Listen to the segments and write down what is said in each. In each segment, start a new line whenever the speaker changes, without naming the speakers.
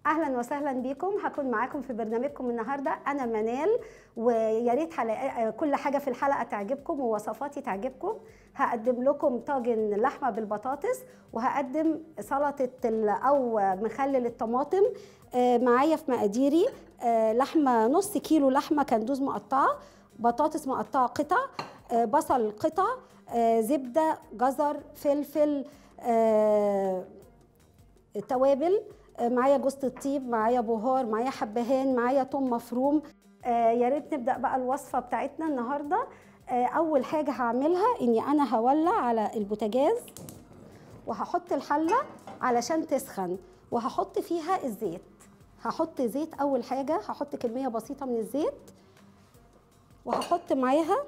اهلا وسهلا بيكم هكون معاكم في برنامجكم النهارده انا منال ويا ريت حلقة كل حاجه في الحلقه تعجبكم ووصفاتي تعجبكم هقدم لكم طاجن لحمه بالبطاطس وهقدم سلطه ال- او مخلل الطماطم آه، معايا في مقاديري آه، لحمه نص كيلو لحمه كندوز مقطعه بطاطس مقطعه قطع آه، بصل قطع آه، زبده جزر فلفل آه، توابل آه، معايا جوز الطيب معايا بهار معايا حبهان معايا توم مفروم آه، يا ريت نبدا بقى الوصفه بتاعتنا النهارده آه، اول حاجه هعملها اني انا هولع على البوتاجاز وهحط الحله علشان تسخن وهحط فيها الزيت هحط زيت اول حاجه هحط كميه بسيطه من الزيت وهحط معاها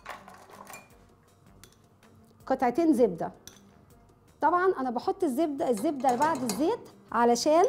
قطعتين زبده طبعا انا بحط الزبده الزبده بعد الزيت علشان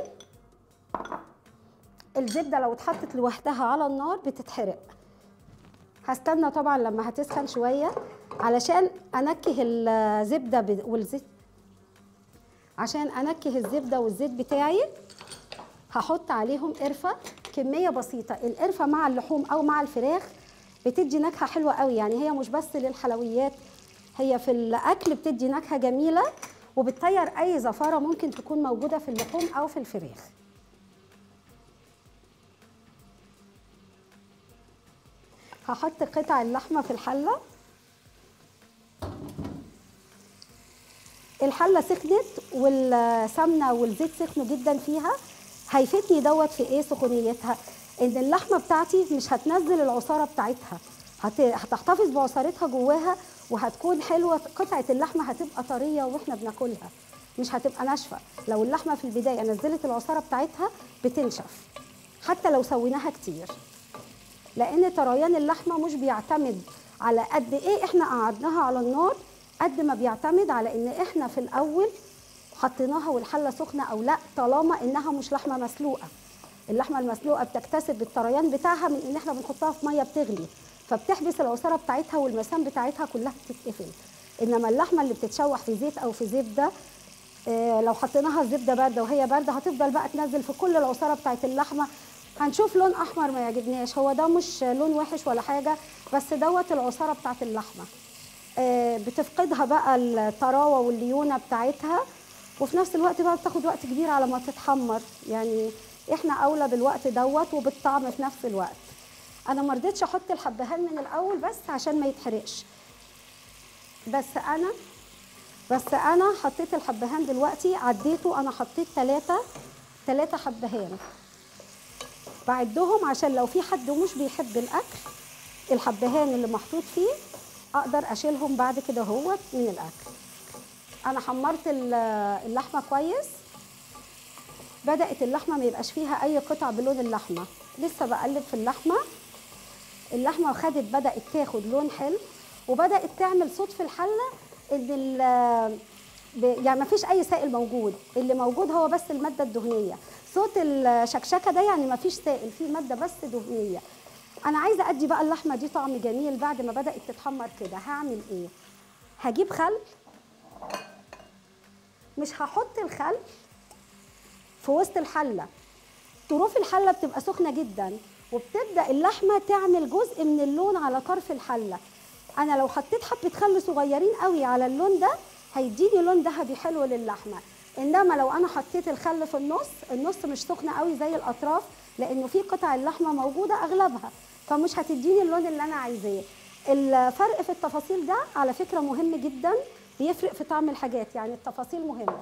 الزبده لو اتحطت لوحدها على النار بتتحرق هستنى طبعا لما هتسخن شويه علشان انكه الزبده ب- والزيت عشان انكه الزبده والزيت بتاعي هحط عليهم قرفه كميه بسيطه القرفه مع اللحوم او مع الفراخ بتدي نكهه حلوه قوي يعني هي مش بس للحلويات هي في الاكل بتدي نكهه جميله وبتطير اي زفاره ممكن تكون موجوده في اللحوم او في الفراخ هحط قطع اللحمه في الحله الحله سخنت والسمنه والزيت سخنوا جدا فيها هيفيدني دوت في ايه سخونيتها ان اللحمه بتاعتي مش هتنزل العصاره بتاعتها هت- هتحتفظ بعصارتها جواها وهتكون حلوه قطعه اللحمه هتبقى طريه واحنا بناكلها مش هتبقى ناشفه لو اللحمه في البدايه نزلت العصاره بتاعتها بتنشف حتى لو سويناها كتير لان طريان اللحمه مش بيعتمد على قد ايه احنا قعدناها على النار قد ما بيعتمد على ان احنا في الاول حطيناها والحله سخنه او لا طالما انها مش لحمه مسلوقه اللحمه المسلوقه بتكتسب الطريان بتاعها من ان احنا بنحطها في ميه بتغلي فبتحبس العصاره بتاعتها والمسام بتاعتها كلها بتتقفل انما اللحمه اللي بتتشوح في زيت او في زبده آه، لو حطيناها الزبده بارده وهي بارده هتفضل بقى تنزل في كل العصاره بتاعت اللحمه هنشوف لون احمر ما يعجبناش هو ده مش لون وحش ولا حاجه بس دوت العصاره بتاعت اللحمه آه، بتفقدها بقى الطراوه والليونه بتاعتها وفي نفس الوقت بقى بتاخد وقت كبير على ما تتحمر يعني احنا اولى بالوقت دوت وبالطعم في نفس الوقت انا ما رضيتش احط الحبهان من الاول بس عشان ما يتحرقش بس انا بس انا حطيت الحبهان دلوقتي عديته انا حطيت ثلاثة ثلاثة حبهان بعدهم عشان لو في حد مش بيحب الاكل الحبهان اللي محطوط فيه اقدر اشيلهم بعد كده هوت من الاكل انا حمرت ال- اللحمه كويس بدات اللحمه ما يبقاش فيها اي قطع بلون اللحمه لسه بقلب في اللحمه اللحمه خدت بدات تاخد لون حلو وبدات تعمل صوت في الحله ان ال- ب- يعني ما فيش اي سائل موجود اللي موجود هو بس الماده الدهنيه صوت الشكشكه ده يعني ما فيش سائل في ماده بس دهنيه انا عايزه ادي بقى اللحمه دي طعم جميل بعد ما بدات تتحمر كده هعمل ايه هجيب خل مش هحط الخل في وسط الحله طروف الحله بتبقى سخنه جدا وبتبدا اللحمه تعمل جزء من اللون على طرف الحله انا لو حطيت حبه خل صغيرين قوي على اللون ده هيديني لون ذهبي حلو للحمه انما لو انا حطيت الخل في النص النص مش سخنه قوي زي الاطراف لانه في قطع اللحمه موجوده اغلبها فمش هتديني اللون اللي انا عايزاه الفرق في التفاصيل ده على فكره مهم جدا بيفرق في طعم الحاجات يعني التفاصيل مهمه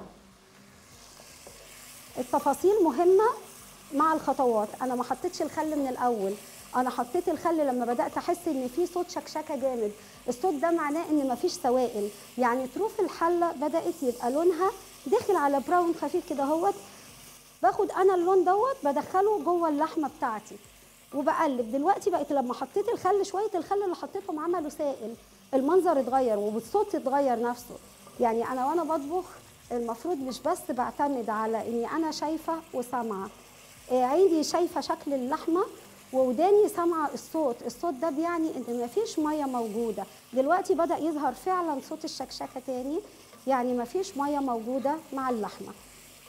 التفاصيل مهمه مع الخطوات انا ما حطيتش الخل من الاول انا حطيت الخل لما بدات احس ان في صوت شكشكه جامد الصوت ده معناه ان مفيش سوائل يعني طروف الحله بدات يبقى لونها داخل على براون خفيف كده اهوت باخد انا اللون دوت بدخله جوه اللحمه بتاعتي وبقلب دلوقتي بقت لما حطيت الخل شويه الخل اللي حطيتهم عملوا سائل المنظر اتغير والصوت اتغير نفسه يعني انا وانا بطبخ المفروض مش بس بعتمد على اني انا شايفه وسامعه آه، عيني شايفه شكل اللحمه ووداني سامعه الصوت الصوت ده بيعني ان مفيش ميه موجوده دلوقتي بدا يظهر فعلا صوت الشكشكه تاني يعني مفيش ميه موجوده مع اللحمه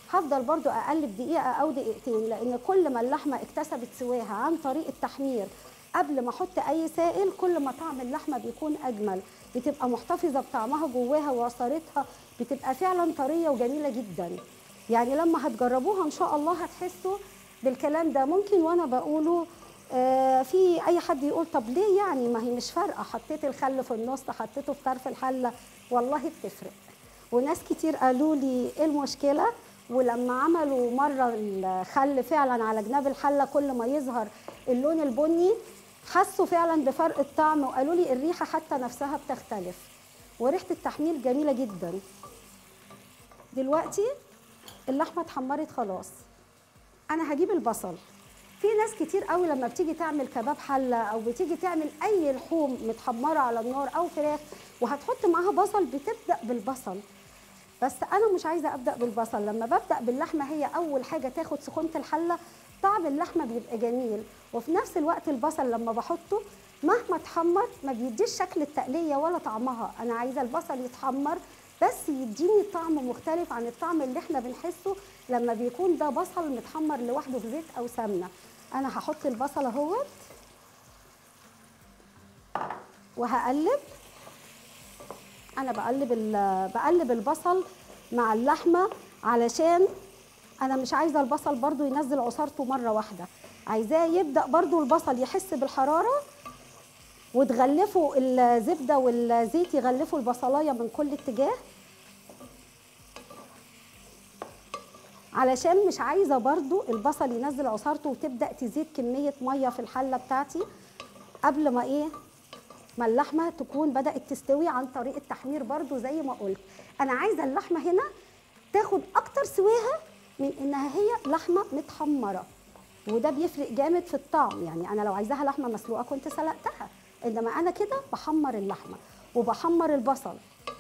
هفضل برضو اقلب دقيقه او دقيقتين لان كل ما اللحمه اكتسبت سواها عن طريق التحمير قبل ما احط اي سائل كل ما طعم اللحمه بيكون اجمل بتبقى محتفظه بطعمها جواها وعصارتها بتبقى فعلا طريه وجميله جدا يعني لما هتجربوها ان شاء الله هتحسوا بالكلام ده ممكن وانا بقوله آه في اي حد يقول طب ليه يعني ما هي مش فارقه حطيت الخل في النص حطيته في طرف الحله والله بتفرق وناس كتير قالوا لي ايه المشكله ولما عملوا مره الخل فعلا على جناب الحله كل ما يظهر اللون البني حسوا فعلا بفرق الطعم وقالوا لي الريحه حتى نفسها بتختلف وريحه التحمير جميله جدا دلوقتي اللحمه اتحمرت خلاص انا هجيب البصل في ناس كتير قوي لما بتيجي تعمل كباب حله او بتيجي تعمل اي لحوم متحمره على النار او فراخ وهتحط معاها بصل بتبدا بالبصل بس انا مش عايزه ابدا بالبصل لما ببدا باللحمه هي اول حاجه تاخد سخونه الحله طعم اللحمه بيبقى جميل وفي نفس الوقت البصل لما بحطه مهما اتحمر ما بيديش شكل التقليه ولا طعمها انا عايزه البصل يتحمر بس يديني طعم مختلف عن الطعم اللي احنا بنحسه لما بيكون ده بصل متحمر لوحده في زيت او سمنه انا هحط البصل اهوت وهقلب انا بقلب بقلب البصل مع اللحمه علشان انا مش عايزه البصل برضو ينزل عصارته مره واحده عايزاه يبدا برضو البصل يحس بالحراره وتغلفوا الزبده والزيت يغلفوا البصلايه من كل اتجاه علشان مش عايزه برضو البصل ينزل عصارته وتبدا تزيد كميه ميه في الحله بتاعتي قبل ما ايه ما اللحمه تكون بدات تستوي عن طريق التحمير برضو زي ما قلت انا عايزه اللحمه هنا تاخد اكتر سواها من انها هي لحمه متحمره وده بيفرق جامد في الطعم يعني انا لو عايزاها لحمه مسلوقه كنت سلقتها انما انا كده بحمر اللحمه وبحمر البصل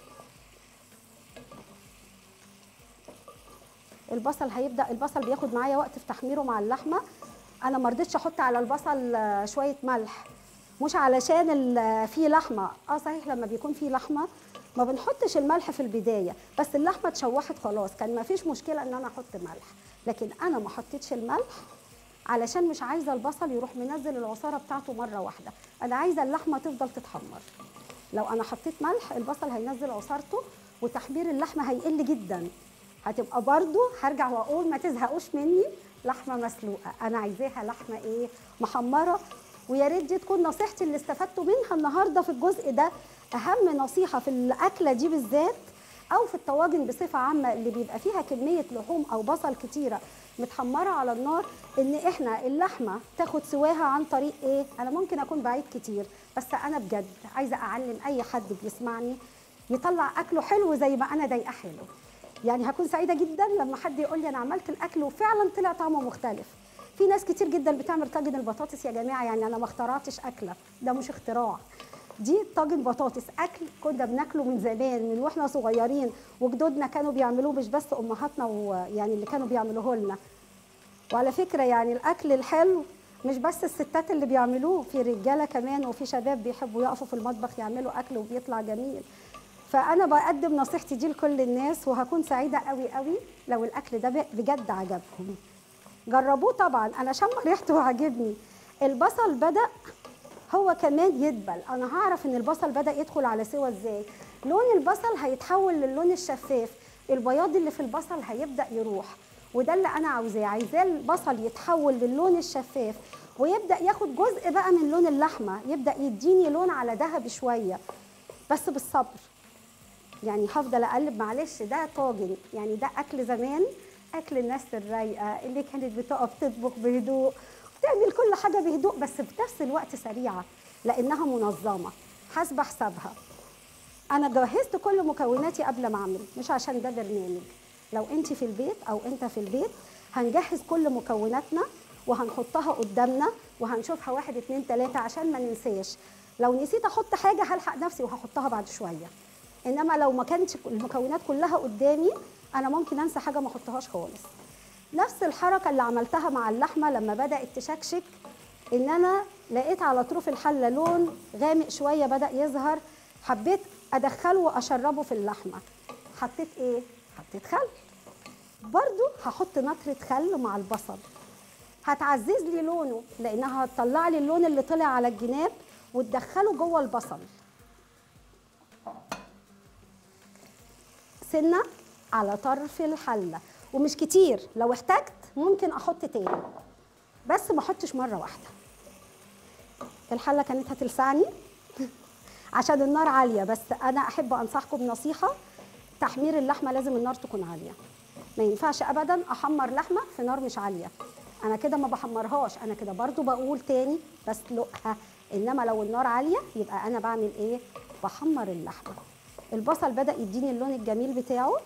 البصل هيبدا البصل بياخد معايا وقت في تحميره مع اللحمه انا ما رضيتش احط على البصل شويه ملح مش علشان فيه لحمه اه صحيح لما بيكون فيه لحمه ما بنحطش الملح في البدايه بس اللحمه اتشوحت خلاص كان ما فيش مشكله ان انا احط ملح لكن انا ما حطيتش الملح علشان مش عايزه البصل يروح منزل العصاره بتاعته مره واحده انا عايزه اللحمه تفضل تتحمر لو انا حطيت ملح البصل هينزل عصارته وتحمير اللحمه هيقل جدا هتبقى برضو هرجع واقول ما تزهقوش مني لحمه مسلوقه انا عايزاها لحمه ايه محمره ويا ريت دي تكون نصيحتي اللي استفدتوا منها النهارده في الجزء ده اهم نصيحه في الاكله دي بالذات او في الطواجن بصفه عامه اللي بيبقى فيها كميه لحوم او بصل كتيره متحمره على النار ان احنا اللحمه تاخد سواها عن طريق ايه انا ممكن اكون بعيد كتير بس انا بجد عايزه اعلم اي حد بيسمعني يطلع اكله حلو زي ما انا ضايقه حلو يعني هكون سعيده جدا لما حد يقول لي انا عملت الاكل وفعلا طلع طعمه مختلف في ناس كتير جدا بتعمل طاجن البطاطس يا جماعه يعني انا ما اخترعتش اكله ده مش اختراع دي طاجن بطاطس اكل كنا بناكله من زمان من واحنا صغيرين وجدودنا كانوا بيعملوه مش بس امهاتنا ويعني اللي كانوا بيعملوه لنا وعلى فكره يعني الاكل الحلو مش بس الستات اللي بيعملوه في رجاله كمان وفي شباب بيحبوا يقفوا في المطبخ يعملوا اكل وبيطلع جميل فانا بقدم نصيحتي دي لكل الناس وهكون سعيده قوي قوي لو الاكل ده بجد عجبكم جربوه طبعا انا شم ريحته وعجبني البصل بدا هو كمان يدبل انا هعرف ان البصل بدا يدخل على سوا ازاي لون البصل هيتحول للون الشفاف البياض اللي في البصل هيبدا يروح وده اللي انا عاوزاه عايزاه البصل يتحول للون الشفاف ويبدا ياخد جزء بقى من لون اللحمه يبدا يديني لون على ذهبي شويه بس بالصبر يعني هفضل اقلب معلش ده طاجن يعني ده اكل زمان اكل الناس الرايقه اللي كانت بتقف تطبخ بهدوء وتعمل كل حاجه بهدوء بس في نفس الوقت سريعه لانها منظمه حاسبه حسابها انا جهزت كل مكوناتي قبل ما اعمل مش عشان ده برنامج لو انت في البيت او انت في البيت هنجهز كل مكوناتنا وهنحطها قدامنا وهنشوفها واحد اتنين تلاته عشان ما ننساش لو نسيت احط حاجه هلحق نفسي وهحطها بعد شويه انما لو ما كانتش المكونات كلها قدامي انا ممكن انسى حاجه ما احطهاش خالص نفس الحركه اللي عملتها مع اللحمه لما بدات تشكشك ان انا لقيت على طروف الحله لون غامق شويه بدا يظهر حبيت ادخله واشربه في اللحمه حطيت ايه حطيت خل برضو هحط نطره خل مع البصل هتعزز لي لونه لانها هتطلع لي اللون اللي طلع على الجناب وتدخله جوه البصل سنه على طرف الحله ومش كتير لو احتجت ممكن احط تاني بس ما احطش مره واحده الحله كانت هتلسعني عشان النار عاليه بس انا احب انصحكم بنصيحه تحمير اللحمه لازم النار تكون عاليه ما ينفعش ابدا احمر لحمه في نار مش عاليه انا كده ما بحمرهاش انا كده برضو بقول تاني بسلقها انما لو النار عاليه يبقى انا بعمل ايه بحمر اللحمه البصل بدا يديني اللون الجميل بتاعه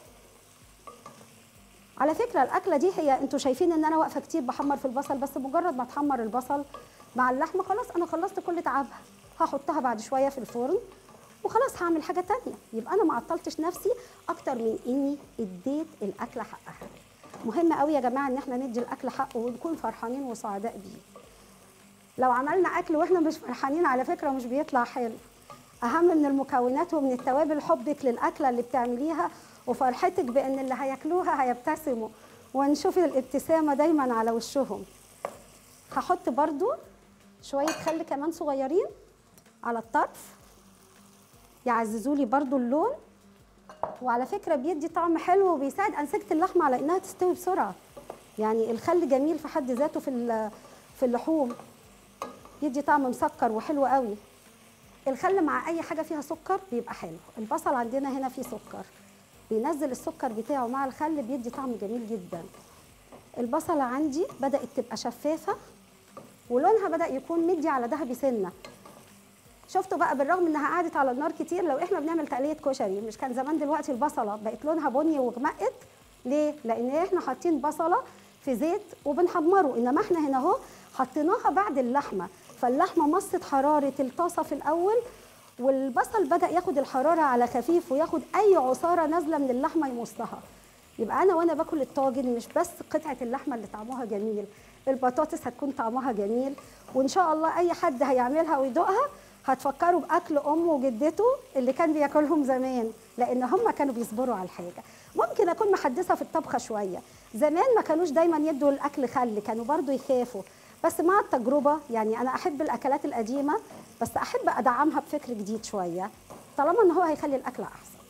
على فكره الاكله دي هي انتوا شايفين ان انا واقفه كتير بحمر في البصل بس مجرد ما تحمر البصل مع اللحمه خلاص انا خلصت كل تعبها هحطها بعد شويه في الفرن وخلاص هعمل حاجه تانية يبقى انا ما عطلتش نفسي اكتر من اني اديت الاكله حقها مهم قوي يا جماعه ان احنا ندي الاكل حقه ونكون فرحانين وسعداء بيه لو عملنا اكل واحنا مش فرحانين على فكره مش بيطلع حلو اهم من المكونات ومن التوابل حبك للاكله اللي بتعمليها وفرحتك بان اللي هياكلوها هيبتسموا ونشوف الابتسامه دايما على وشهم هحط برضو شويه خل كمان صغيرين على الطرف يعززوا لي برضو اللون وعلى فكره بيدي طعم حلو وبيساعد انسجه اللحمه على انها تستوي بسرعه يعني الخل جميل في حد ذاته في في اللحوم يدي طعم مسكر وحلو قوي الخل مع اي حاجه فيها سكر بيبقى حلو البصل عندنا هنا فيه سكر بينزل السكر بتاعه مع الخل بيدي طعم جميل جدا البصله عندي بدات تبقى شفافه ولونها بدا يكون مدي على ذهبي سنه شفتوا بقى بالرغم انها قعدت على النار كتير لو احنا بنعمل تقليه كشري مش كان زمان دلوقتي البصله بقت لونها بني وغمقت ليه لان احنا حاطين بصله في زيت وبنحمره انما احنا هنا اهو حطيناها بعد اللحمه فاللحمه مصت حراره الطاسه في الاول والبصل بدا ياخد الحراره على خفيف وياخد اي عصاره نازله من اللحمه يمصها يبقى انا وانا باكل الطاجن مش بس قطعه اللحمه اللي طعمها جميل البطاطس هتكون طعمها جميل وان شاء الله اي حد هيعملها ويدوقها هتفكروا باكل امه وجدته اللي كان بياكلهم زمان لان هم كانوا بيصبروا على الحاجه ممكن اكون محدثه في الطبخه شويه زمان ما كانوش دايما يدوا الاكل خل كانوا برضو يخافوا بس مع التجربه يعني انا احب الاكلات القديمه بس احب ادعمها بفكر جديد شويه طالما ان هو هيخلي الاكل احسن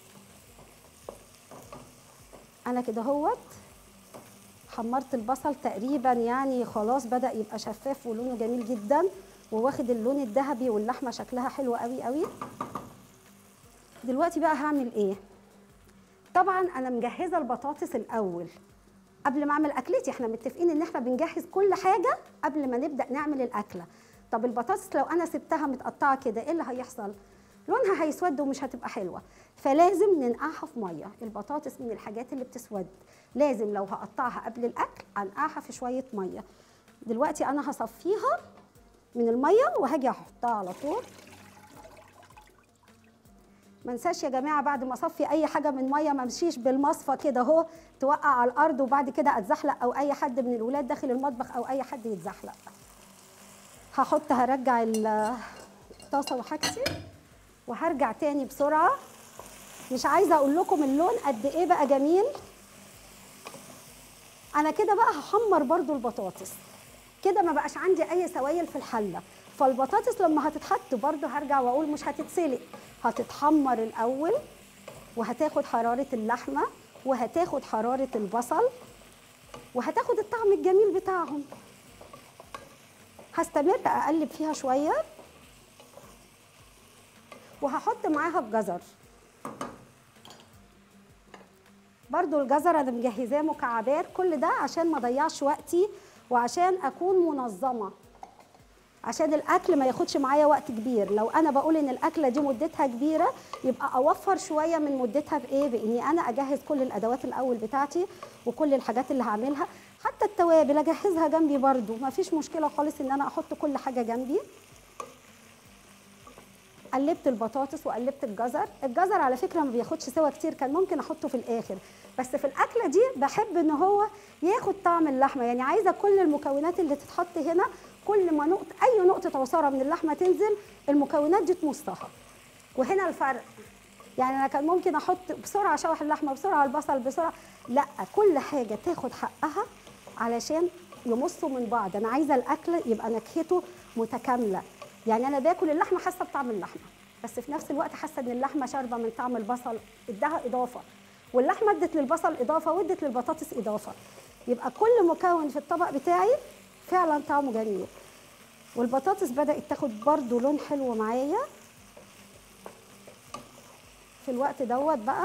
انا كده هوت حمرت البصل تقريبا يعني خلاص بدا يبقى شفاف ولونه جميل جدا وواخد اللون الذهبي واللحمه شكلها حلو قوي قوي دلوقتي بقى هعمل ايه طبعا انا مجهزه البطاطس الاول قبل ما اعمل اكلتي احنا متفقين ان احنا بنجهز كل حاجه قبل ما نبدا نعمل الاكله طب البطاطس لو انا سبتها متقطعه كده ايه اللي هيحصل لونها هيسود ومش هتبقى حلوه فلازم ننقعها في ميه البطاطس من الحاجات اللي بتسود لازم لو هقطعها قبل الاكل انقعها في شويه ميه دلوقتي انا هصفيها من الميه وهاجي احطها على طول ما انساش يا جماعه بعد ما اصفي اي حاجه من ميه ما امشيش بالمصفى كده اهو توقع على الارض وبعد كده اتزحلق او اي حد من الولاد داخل المطبخ او اي حد يتزحلق هحط هرجع الطاسه وحاجتي وهرجع تاني بسرعه مش عايزه اقول لكم اللون قد ايه بقى جميل انا كده بقى هحمر برضو البطاطس كده ما بقاش عندي اي سوائل في الحله فالبطاطس لما هتتحط برضو هرجع واقول مش هتتسلق هتتحمر الاول وهتاخد حراره اللحمه وهتاخد حراره البصل وهتاخد الطعم الجميل بتاعهم هستمر اقلب فيها شويه وهحط معاها الجزر برضو الجزر انا مجهزاه مكعبات كل ده عشان ما اضيعش وقتي وعشان اكون منظمه عشان الاكل ما ياخدش معايا وقت كبير لو انا بقول ان الاكله دي مدتها كبيره يبقى اوفر شويه من مدتها بايه باني انا اجهز كل الادوات الاول بتاعتي وكل الحاجات اللي هعملها حتى التوابل اجهزها جنبي برضو ما فيش مشكله خالص ان انا احط كل حاجه جنبي قلبت البطاطس وقلبت الجزر الجزر على فكره ما بياخدش سوا كتير كان ممكن احطه في الاخر بس في الاكله دي بحب ان هو ياخد طعم اللحمه يعني عايزه كل المكونات اللي تتحط هنا كل ما نقطه اي نقطه عصاره من اللحمه تنزل المكونات دي تمصها وهنا الفرق يعني انا كان ممكن احط بسرعه اشوح اللحمه بسرعه البصل بسرعه لا كل حاجه تاخد حقها علشان يمصوا من بعض انا عايزه الاكل يبقى نكهته متكامله يعني انا باكل اللحمه حاسه بطعم اللحمه بس في نفس الوقت حاسه ان اللحمه شاربه من طعم البصل اداها اضافه واللحمه ادت للبصل اضافه وادت للبطاطس اضافه يبقى كل مكون في الطبق بتاعي فعلا طعمه جميل والبطاطس بدات تاخد برضو لون حلو معايا في الوقت دوت بقى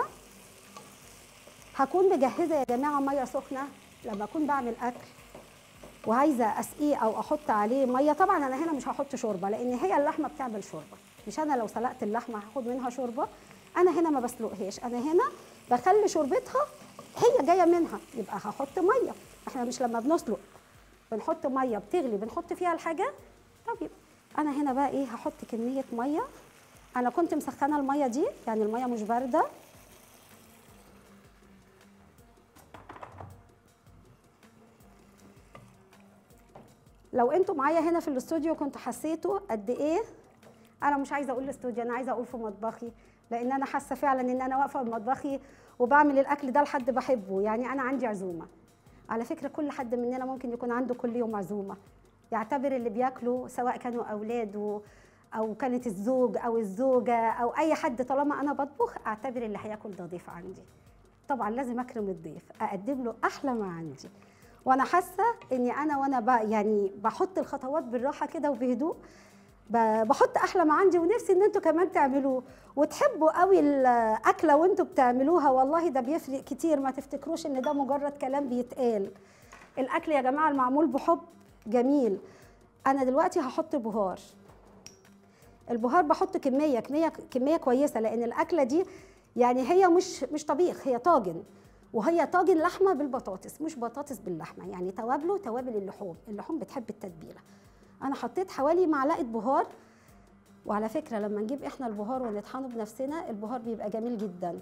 هكون مجهزه يا جماعه ميه سخنه لما اكون بعمل اكل وعايزه اسقيه او احط عليه ميه طبعا انا هنا مش هحط شوربه لان هي اللحمه بتعمل شوربه مش انا لو سلقت اللحمه هاخد منها شوربه انا هنا ما بسلقهاش انا هنا بخلي شوربتها هي جايه منها يبقى هحط ميه احنا مش لما بنسلق بنحط ميه بتغلي بنحط فيها الحاجه طب يبقى انا هنا بقى ايه هحط كميه ميه انا كنت مسخنه الميه دي يعني الميه مش بارده لو انتوا معايا هنا في الاستوديو كنتوا حسيتوا قد ايه انا مش عايزه اقول الاستوديو انا عايزه اقول في مطبخي لان انا حاسه فعلا ان انا واقفه في مطبخي وبعمل الاكل ده لحد بحبه يعني انا عندي عزومه على فكره كل حد مننا ممكن يكون عنده كل يوم عزومه يعتبر اللي بياكلوا سواء كانوا اولاده او كانت الزوج او الزوجه او اي حد طالما انا بطبخ اعتبر اللي هياكل ده ضيف عندي طبعا لازم اكرم الضيف اقدم له احلى ما عندي وانا حاسه اني انا وانا بقى يعني بحط الخطوات بالراحه كده وبهدوء ب- بحط احلى ما عندي ونفسي ان انتوا كمان تعملوه وتحبوا قوي الاكله وانتوا بتعملوها والله ده بيفرق كتير ما تفتكروش ان ده مجرد كلام بيتقال الاكل يا جماعه المعمول بحب جميل انا دلوقتي هحط بهار البهار بحط كميه كميه كميه كويسه لان الاكله دي يعني هي مش مش طبيخ هي طاجن وهي طاجن لحمه بالبطاطس مش بطاطس باللحمه يعني توابله توابل اللحوم اللحوم بتحب التتبيله انا حطيت حوالي معلقه بهار وعلى فكره لما نجيب احنا البهار ونطحنه بنفسنا البهار بيبقى جميل جدا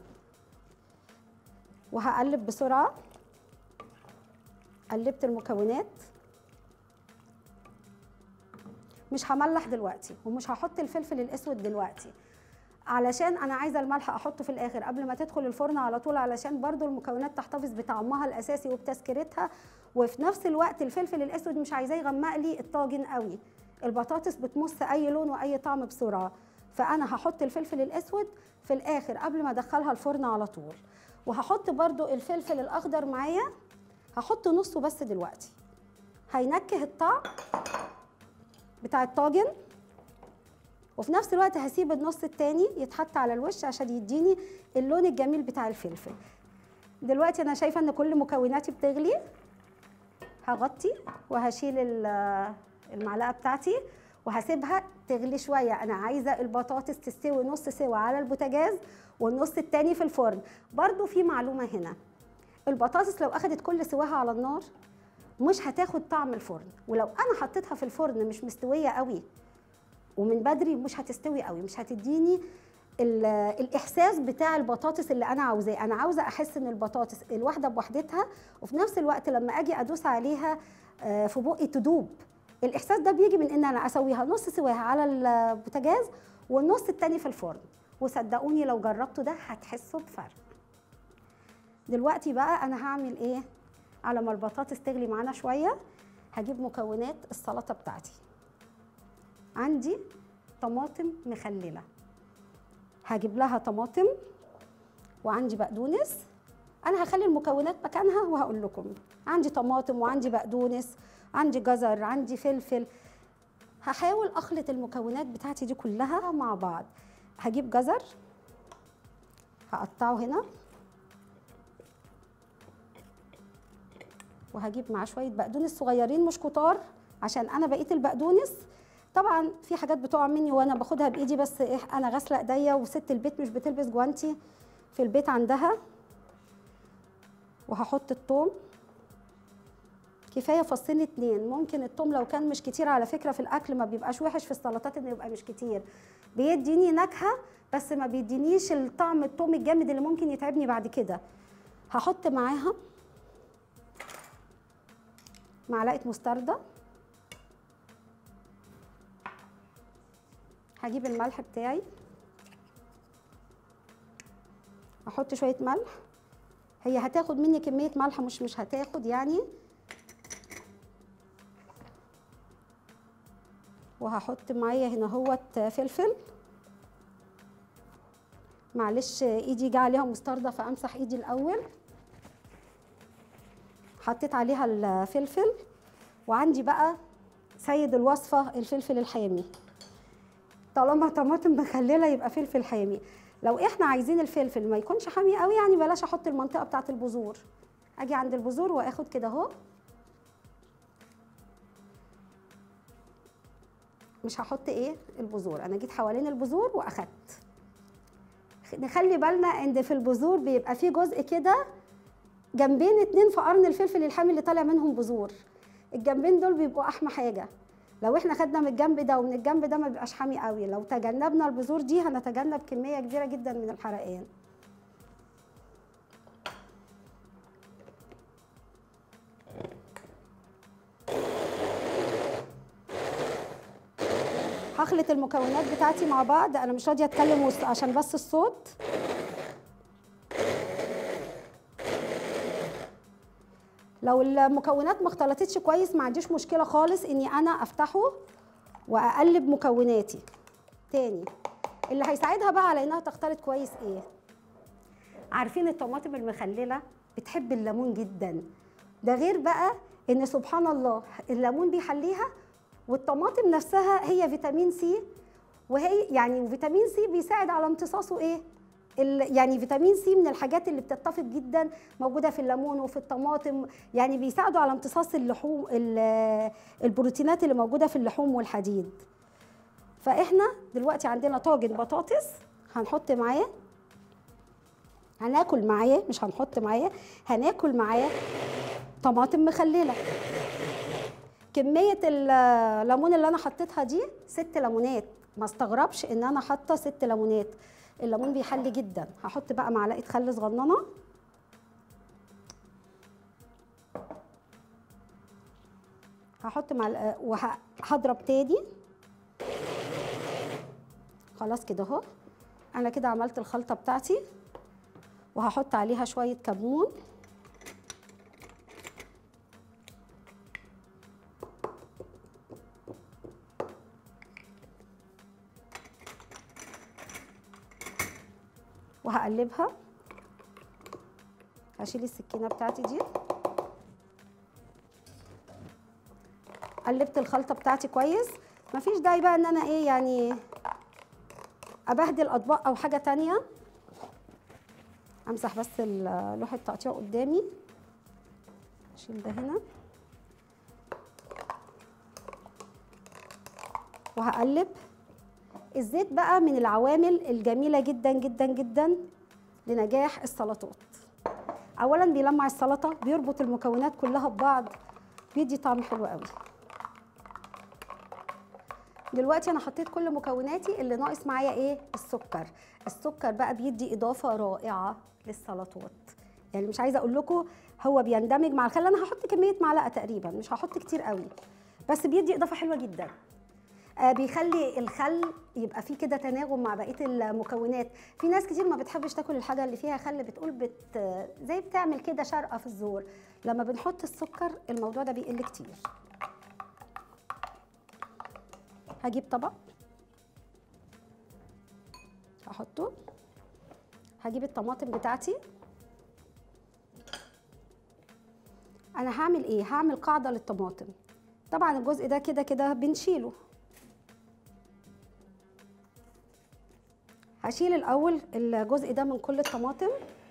وهقلب بسرعه قلبت المكونات مش هملح دلوقتي ومش هحط الفلفل الاسود دلوقتي علشان انا عايزه الملح احطه في الاخر قبل ما تدخل الفرن على طول علشان برضو المكونات تحتفظ بطعمها الاساسي وبتسكيرتها وفي نفس الوقت الفلفل الاسود مش عايزاه يغمق لي الطاجن قوي البطاطس بتمص اي لون واي طعم بسرعه فانا هحط الفلفل الاسود في الاخر قبل ما ادخلها الفرن على طول وهحط برضو الفلفل الاخضر معايا هحط نصه بس دلوقتي هينكه الطعم بتاع الطاجن وفي نفس الوقت هسيب النص التاني يتحط على الوش عشان يديني اللون الجميل بتاع الفلفل دلوقتي انا شايفه ان كل مكوناتي بتغلي هغطي وهشيل ال- المعلقه بتاعتي وهسيبها تغلي شويه انا عايزه البطاطس تستوي نص سوا على البوتاجاز والنص التاني في الفرن برضو في معلومه هنا البطاطس لو اخدت كل سواها على النار مش هتاخد طعم الفرن ولو انا حطيتها في الفرن مش مستويه قوي ومن بدري مش هتستوي قوي مش هتديني ال- الاحساس بتاع البطاطس اللي انا عاوزاه انا عاوزه احس ان البطاطس الواحده بوحدتها وفي نفس الوقت لما اجي ادوس عليها آه، في بقي تدوب الاحساس ده بيجي من ان انا اسويها نص سواها على البوتاجاز والنص التاني في الفرن وصدقوني لو جربتوا ده هتحسوا بفرق دلوقتي بقى انا هعمل ايه على ما البطاطس تغلي معانا شويه هجيب مكونات السلطه بتاعتي عندي طماطم مخلله هجيب لها طماطم وعندي بقدونس انا هخلي المكونات مكانها وهقول لكم عندي طماطم وعندي بقدونس عندي جزر عندي فلفل هحاول اخلط المكونات بتاعتي دي كلها مع بعض هجيب جزر هقطعه هنا وهجيب معاه شويه بقدونس صغيرين مش كتار عشان انا بقيت البقدونس طبعا في حاجات بتقع مني وانا باخدها بايدي بس إيه انا غاسله ايديا وست البيت مش بتلبس جوانتي في البيت عندها وهحط الثوم كفايه فصين اتنين ممكن الثوم لو كان مش كتير على فكره في الاكل ما بيبقاش وحش في السلطات انه يبقى مش كتير بيديني نكهه بس ما بيدينيش الطعم الثوم الجامد اللي ممكن يتعبني بعد كده هحط معاها معلقه مستردة هجيب الملح بتاعي احط شويه ملح هي هتاخد مني كميه ملح مش مش هتاخد يعني وهحط معايا هنا هوت فلفل معلش ايدي جه عليها مستردة فامسح ايدي الاول حطيت عليها الفلفل وعندي بقى سيد الوصفه الفلفل الحامي طالما طماطم مخلله يبقى فلفل حامي لو احنا عايزين الفلفل ما يكونش حامي قوي يعني بلاش احط المنطقه بتاعه البذور اجي عند البذور واخد كده اهو مش هحط ايه البذور انا جيت حوالين البذور واخدت نخلي بالنا ان في البذور بيبقى في جزء كده جنبين اتنين في قرن الفلفل الحامي اللي طالع منهم بذور الجنبين دول بيبقوا احمى حاجه لو احنا خدنا من الجنب ده ومن الجنب ده ما بيبقاش حامي قوي لو تجنبنا البذور دي هنتجنب كميه كبيره جدا من الحرقان هخلط المكونات بتاعتي مع بعض انا مش راضيه اتكلم وسط- عشان بس الصوت لو المكونات ما اختلطتش كويس ما عنديش مشكله خالص اني انا افتحه واقلب مكوناتي تاني اللي هيساعدها بقى على انها تختلط كويس ايه عارفين الطماطم المخلله بتحب الليمون جدا ده غير بقى ان سبحان الله الليمون بيحليها والطماطم نفسها هي فيتامين سي وهي يعني وفيتامين سي بيساعد على امتصاصه ايه ال- يعني فيتامين سي من الحاجات اللي بتتفق جدا موجوده في الليمون وفي الطماطم يعني بيساعدوا على امتصاص اللحوم ال- البروتينات اللي موجوده في اللحوم والحديد فاحنا دلوقتي عندنا طاجن بطاطس هنحط معاه هناكل معاه مش هنحط معاه هناكل معاه طماطم مخلله كميه الليمون اللي انا حطيتها دي ست ليمونات ما استغربش ان انا حاطه ست ليمونات الليمون بيحلي جدا هحط بقى معلقه خل صغننه هحط معلقه وهضرب تاني خلاص كده اهو انا كده عملت الخلطه بتاعتي وهحط عليها شويه كمون وهقلبها هشيل السكينه بتاعتي دي قلبت الخلطه بتاعتي كويس مفيش داعي بقى ان انا ايه يعني ابهدل اطباق او حاجه تانية امسح بس ال- لوح التقطيع قدامي اشيل ده هنا وهقلب الزيت بقى من العوامل الجميله جدا جدا جدا لنجاح السلطات اولا بيلمع السلطه بيربط المكونات كلها ببعض بيدي طعم حلو قوي دلوقتي انا حطيت كل مكوناتي اللي ناقص معايا ايه السكر السكر بقى بيدي اضافه رائعه للسلطات يعني مش عايزه اقول لكم هو بيندمج مع الخل انا هحط كميه معلقه تقريبا مش هحط كتير قوي بس بيدي اضافه حلوه جدا آه، بيخلي الخل يبقى فيه كده تناغم مع بقيه المكونات في ناس كتير ما بتحبش تاكل الحاجه اللي فيها خل بتقول بت زي بتعمل كده شرقه في الزور لما بنحط السكر الموضوع ده بيقل كتير هجيب طبق هحطه هجيب الطماطم بتاعتي انا هعمل ايه هعمل قاعده للطماطم طبعا الجزء ده كده كده بنشيله هشيل الاول الجزء ده من كل الطماطم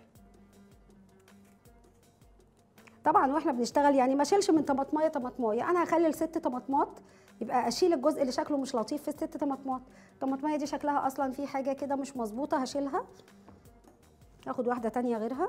طبعا واحنا بنشتغل يعني ما اشيلش من طماطمايه طماطمايه انا هخلي الست طماطمات يبقى اشيل الجزء اللي شكله مش لطيف في الست طماطمات الطماطمايه دي شكلها اصلا في حاجه كده مش مظبوطه هشيلها اخد واحده تانية غيرها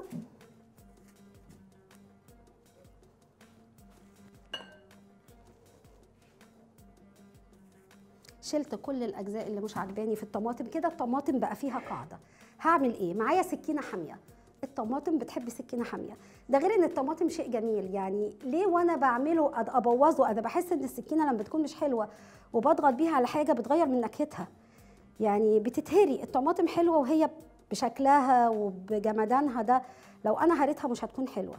شلت كل الاجزاء اللي مش عجباني في الطماطم كده الطماطم بقى فيها قاعده هعمل ايه معايا سكينه حاميه الطماطم بتحب سكينه حاميه ده غير ان الطماطم شيء جميل يعني ليه وانا بعمله أد- ابوظه انا بحس ان السكينه لما بتكون مش حلوه وبضغط بيها على حاجه بتغير من نكهتها يعني بتتهري الطماطم حلوه وهي بشكلها وبجمدانها ده لو انا هريتها مش هتكون حلوه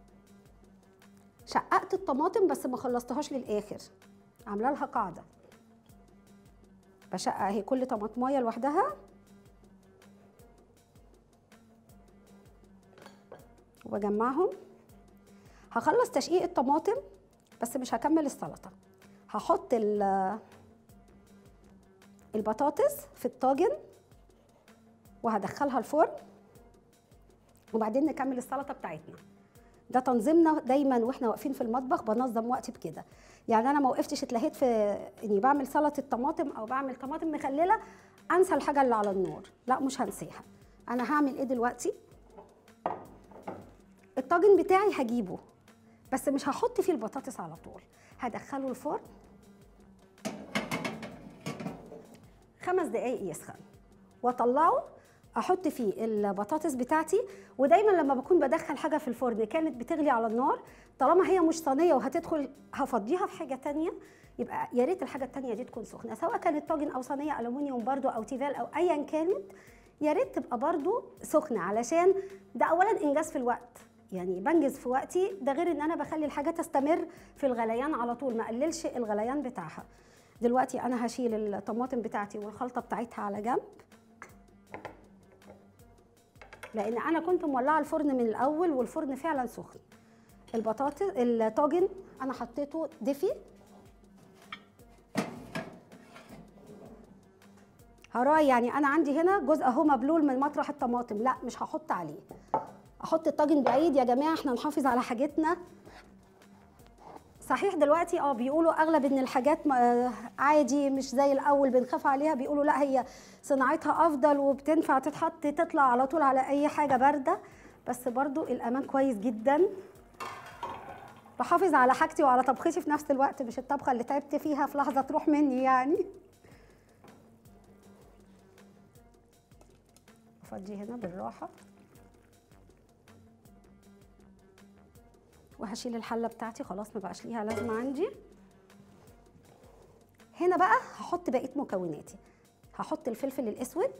شققت الطماطم بس ما خلصتهاش للاخر عامله لها قاعده بشقق اهي كل طماطمايه لوحدها وبجمعهم هخلص تشقيق الطماطم بس مش هكمل السلطه هحط ال- البطاطس في الطاجن وهدخلها الفرن وبعدين نكمل السلطه بتاعتنا ده تنظيمنا دايما واحنا واقفين في المطبخ بنظم وقتي بكده يعني انا ما وقفتش اتلهيت في اني بعمل سلطه طماطم او بعمل طماطم مخلله انسى الحاجه اللي على النار لا مش هنساها انا هعمل ايه دلوقتي الطاجن بتاعي هجيبه بس مش هحط فيه البطاطس على طول هدخله الفرن خمس دقايق يسخن واطلعه احط فيه البطاطس بتاعتي ودايما لما بكون بدخل حاجه في الفرن كانت بتغلي على النار طالما هي مش صينيه وهتدخل هفضيها في حاجه تانية يبقى يا ريت الحاجه التانية دي تكون سخنه سواء كانت طاجن او صينيه الومنيوم برضو او تيفال او ايا كانت يا ريت تبقى برضو سخنه علشان ده اولا انجاز في الوقت يعني بنجز في وقتي ده غير ان انا بخلي الحاجه تستمر في الغليان على طول ما اقللش الغليان بتاعها دلوقتي انا هشيل الطماطم بتاعتي والخلطه بتاعتها على جنب لان انا كنت مولعه الفرن من الاول والفرن فعلا سخن البطاطس الطاجن انا حطيته دفي هراي يعني انا عندي هنا جزء اهو مبلول من مطرح الطماطم لا مش هحط عليه احط الطاجن بعيد يا جماعه احنا نحافظ على حاجتنا صحيح دلوقتي اه بيقولوا اغلب ان الحاجات ما- عادي مش زي الاول بنخاف عليها بيقولوا لا هي صناعتها افضل وبتنفع تتحط تطلع على طول على اي حاجه بارده بس برضو الامان كويس جدا بحافظ على حاجتي وعلى طبختي في نفس الوقت مش الطبخه اللي تعبت فيها في لحظه تروح مني يعني افضي هنا بالراحه وهشيل الحله بتاعتي خلاص ما بقاش ليها لازمه عندي هنا بقى هحط بقيه مكوناتي هحط الفلفل الاسود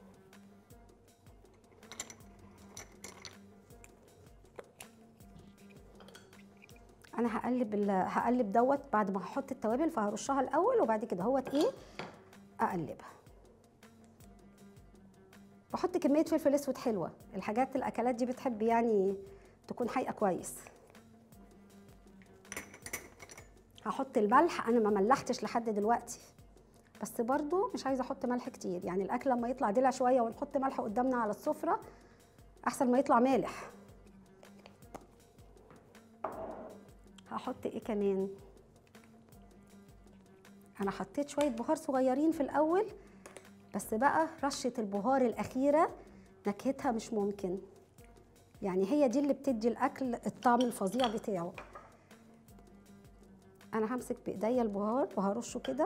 انا هقلب ال- هقلب دوت بعد ما هحط التوابل فهرشها الاول وبعد كده هوت ايه اقلبها بحط كميه فلفل اسود حلوه الحاجات الاكلات دي بتحب يعني تكون حقيقه كويس هحط الملح انا ما ملحتش لحد دلوقتي بس برضو مش عايزه احط ملح كتير يعني الاكل لما يطلع دلع شويه ونحط ملح قدامنا على السفره احسن ما يطلع مالح هحط ايه كمان انا حطيت شويه بهار صغيرين في الاول بس بقى رشه البهار الاخيره نكهتها مش ممكن يعني هي دي اللي بتدي الاكل الطعم الفظيع بتاعه انا همسك بايديا البهار وهرشه كده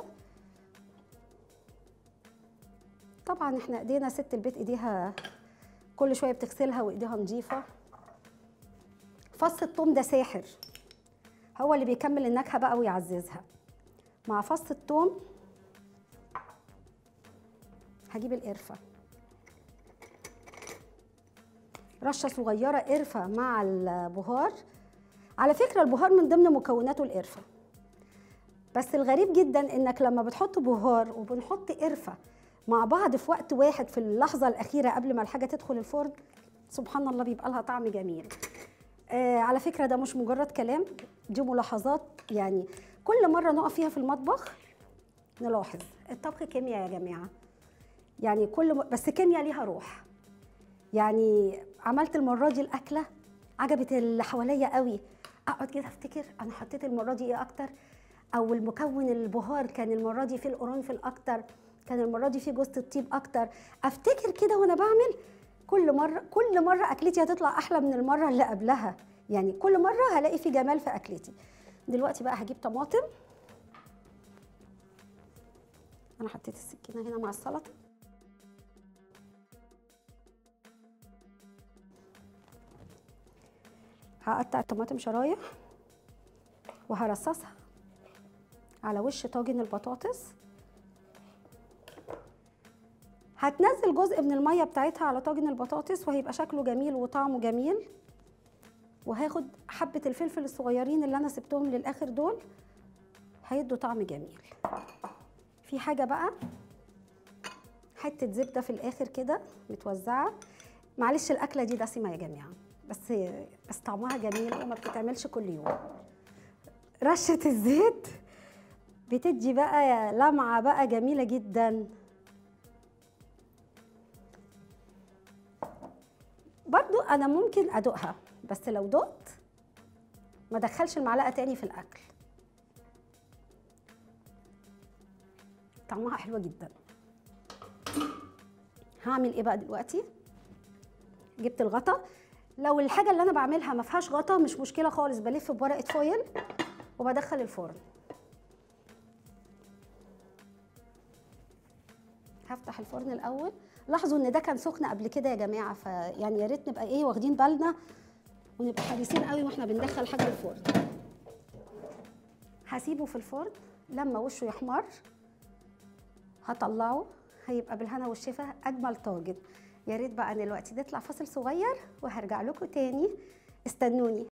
طبعا احنا ايدينا ست البيت ايديها كل شويه بتغسلها وايديها نظيفه فص الثوم ده ساحر هو اللي بيكمل النكهه بقى ويعززها مع فص الثوم هجيب القرفه رشه صغيره قرفه مع البهار على فكره البهار من ضمن مكوناته القرفه بس الغريب جدا انك لما بتحط بهار وبنحط قرفه مع بعض في وقت واحد في اللحظه الاخيره قبل ما الحاجه تدخل الفرن سبحان الله بيبقى لها طعم جميل آه على فكره ده مش مجرد كلام دي ملاحظات يعني كل مره نقف فيها في المطبخ نلاحظ الطبخ كيمياء يا جماعه يعني كل م... بس كيمياء ليها روح يعني عملت المره دي الاكله عجبت اللي حواليا قوي اقعد كده افتكر انا حطيت المره دي ايه اكتر او المكون البهار كان المره دي فيه القرنفل اكتر كان المره دي فيه جوز الطيب اكتر افتكر كده وانا بعمل كل مره كل مره اكلتي هتطلع احلى من المره اللي قبلها يعني كل مره هلاقي في جمال في اكلتي دلوقتي بقى هجيب طماطم انا حطيت السكينه هنا مع السلطه هقطع الطماطم شرايح وهرصصها على وش طاجن البطاطس هتنزل جزء من الميه بتاعتها على طاجن البطاطس وهيبقى شكله جميل وطعمه جميل وهاخد حبه الفلفل الصغيرين اللي انا سبتهم للاخر دول هيدوا طعم جميل في حاجه بقى حته زبده في الاخر كده متوزعه معلش الاكله دي دسمه يا جماعه بس بس طعمها جميل وما بتتعملش كل يوم رشه الزيت بتدي بقى لمعه بقى جميله جدا برضو انا ممكن ادوقها بس لو دقت ما ادخلش المعلقه تاني في الاكل طعمها حلوه جدا هعمل ايه بقى دلوقتي جبت الغطا لو الحاجه اللي انا بعملها ما فيهاش غطا مش مشكله خالص بلف بورقه فويل وبدخل الفرن هفتح الفرن الاول لاحظوا ان ده كان سخن قبل كده يا جماعه فيعني يا ريت نبقى ايه واخدين بالنا ونبقى حريصين قوي واحنا بندخل حاجه الفرن هسيبه في الفرن لما وشه يحمر هطلعه هيبقى بالهنا والشفا اجمل طاجن يا ريت بقى دلوقتي نطلع فاصل صغير وهرجع لكم تاني استنوني